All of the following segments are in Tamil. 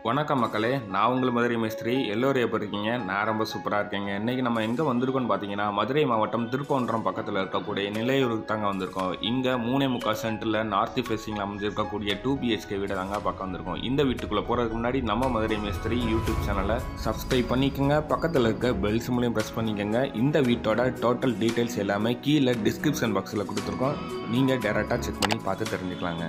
வணக்கம் மக்களே நான் உங்கள் மதுரை மேஸ்திரி எல்லோரும் எப்போ இருக்கீங்க நான் ரொம்ப சூப்பராக இருக்கேங்க இன்றைக்கி நம்ம எங்கே வந்திருக்கோம்னு பார்த்தீங்கன்னா மதுரை மாவட்டம் திருப்பவன்றம் பக்கத்தில் இருக்கக்கூடிய நிலையூருக்கு தாங்க வந்திருக்கோம் இங்கே மூணே முக்கால் சென்டரில் நார்த் ஃபேஸிங்கில் அமைஞ்சிருக்கக்கூடிய டூ பிஹெச்கே வீடை தாங்க பார்க்க வந்திருக்கோம் இந்த வீட்டுக்குள்ளே போகிறதுக்கு முன்னாடி நம்ம மதுரை மேஸ்திரி யூடியூப் சேனலை சப்ஸ்கிரைப் பண்ணிக்கோங்க பக்கத்தில் இருக்க பெல் சிம்லையும் ப்ரெஸ் பண்ணிக்கோங்க இந்த வீட்டோட டோட்டல் டீட்டெயில்ஸ் எல்லாமே கீழே டிஸ்கிரிப்ஷன் பாக்ஸில் கொடுத்துருக்கோம் நீங்கள் டேரெக்டாக செக் பண்ணி பார்த்து தெரிஞ்சுக்கலாங்க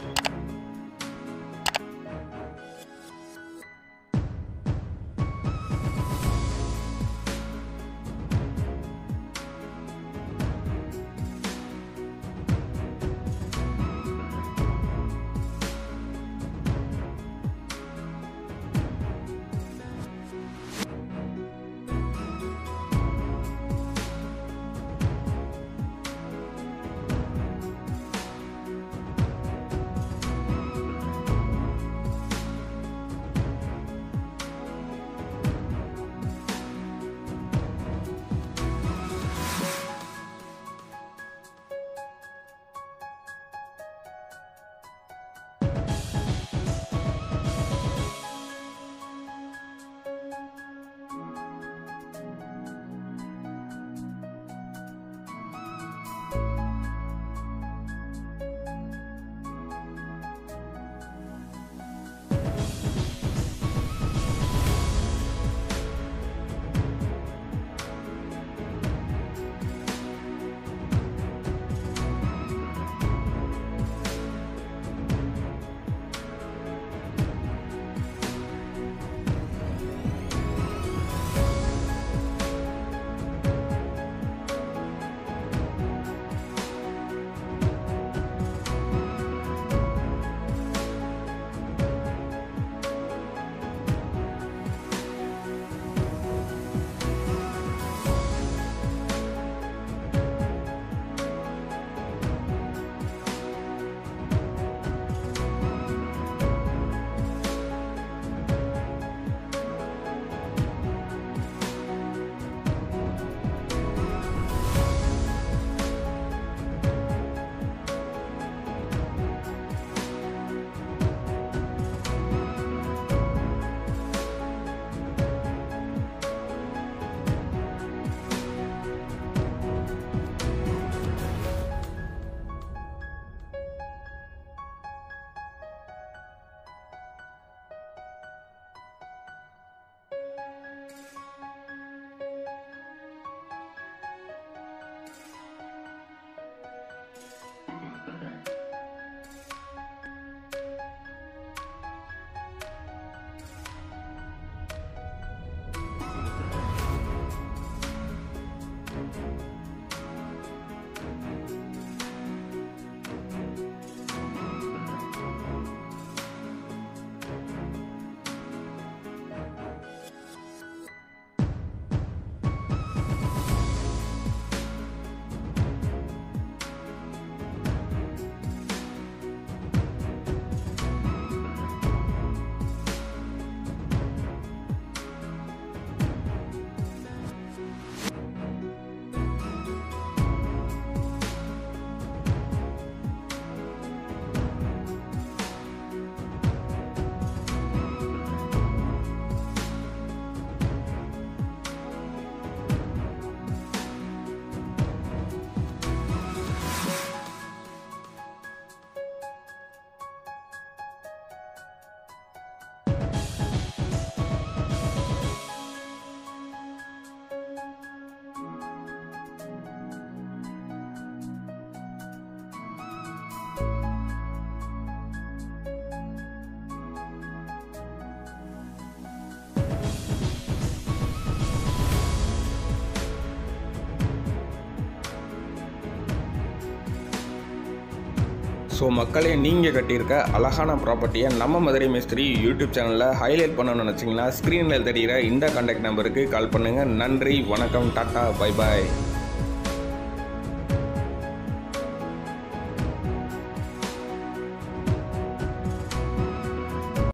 ஸோ மக்களே நீங்கள் கட்டியிருக்க அழகான ப்ராப்பர்ட்டியை நம்ம மதுரை மேஸ்திரி யூடியூப் சேனலில் ஹைலைட் பண்ணணும்னு நினச்சிங்கன்னா ஸ்க்ரீனில் தெரிகிற இந்த கான்டாக்ட் நம்பருக்கு கால் பண்ணுங்கள் நன்றி வணக்கம் டாட்டா பை பாய்